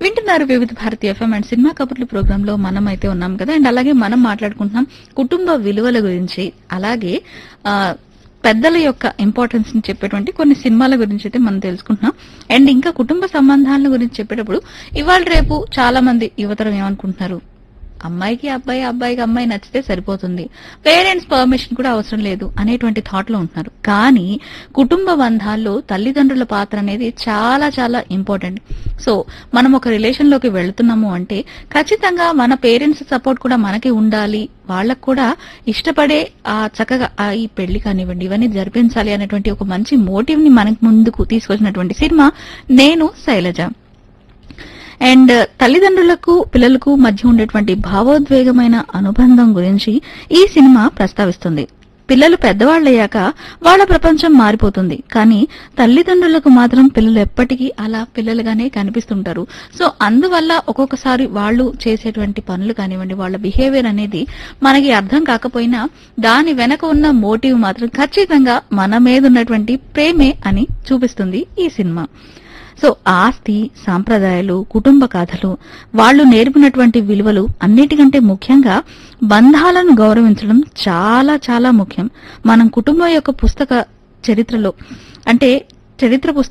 వింటున్నారు Vividha Bharati FM and cinema కబుర్లు program లో మనం అయితే ఉన్నాం కదా అండ్ అలాగే మనం మాట్లాడుకుంటున్నాం కుటుంబ విలువల గురించి అలాగే ఆ, పెద్దల యొక్క ఇంపార్టెన్స్ ని చెప్పేటువంటి కొన్ని సినిమాల గురించి అయితే మనం తెలుసుకుంటున్నాం అండ్ ఇంకా కుటుంబ సంబంధాల గురించి చెప్పేటప్పుడు ఇవాళ రేపు చాలా మంది యువతరం ఏమనుకుంటున్నారు అమ్మాయికి అబ్బాయి అబ్బాయికి అమ్మాయి నచ్చితే సరిపోతుంది పేరెంట్స్ పర్మిషన్ కూడా అవసరం లేదు అనేటువంటి థాట్ లో ఉంటున్నారు కానీ కుటుంబ బంధాల్లో తల్లిదండ్రుల పాత్ర అనేది చాలా చాలా ఇంపార్టెంట్ సో మనం ఒక రిలేషన్ లోకి వెళ్తున్నాము అంటే ఖచ్చితంగా మన పేరెంట్స్ సపోర్ట్ కూడా మనకి ఉండాలి వాళ్ళకు కూడా ఇష్టపడే ఆ చక్కగా ఆ ఈ పెళ్లి కానివ్వండి ఇవన్నీ జరిపించాలి అనేటువంటి ఒక మంచి మోటివ్ ని మనకు ముందుకు తీసుకొచ్చినటువంటి సినిమా నేను శైలజ అండ్ తల్లిదండ్రులకు పిల్లలకు మధ్య ఉండేటువంటి భావోద్వేగమైన అనుబంధం గురించి ఈ సినిమా ప్రస్తావిస్తుంది పిల్లలు పెద్దవాళ్ళయ్యాక వాళ్ళ ప్రపంచం మారిపోతుంది కానీ తల్లిదండ్రులకు మాత్రం పిల్లలు ఎప్పటికీ అలా పిల్లలుగానే కనిపిస్తుంటారు సో అందువల్ల ఒక్కొక్కసారి వాళ్ళు చేసేటువంటి పనులు కానివ్వండి వాళ్ళ బిహేవియర్ అనేది మనకి అర్థం కాకపోయినా దాని వెనక ఉన్న మోటివ్ మాత్రం ఖచ్చితంగా మన మీద ఉన్నటువంటి ప్రేమే అని చూపిస్తుంది ఈ సినిమా సో ఆస్తి సాంప్రదాయాలు కుటుంబ కథలు వాళ్ళు నేర్పినటువంటి విలువలు అన్నిటికంటే ముఖ్యంగా బంధాలను గౌరవించడం చాలా చాలా ముఖ్యం మనం కుటుంబం యొక్క పుస్తక చరిత్రలో అంటే చరిత్ర పుస్తకం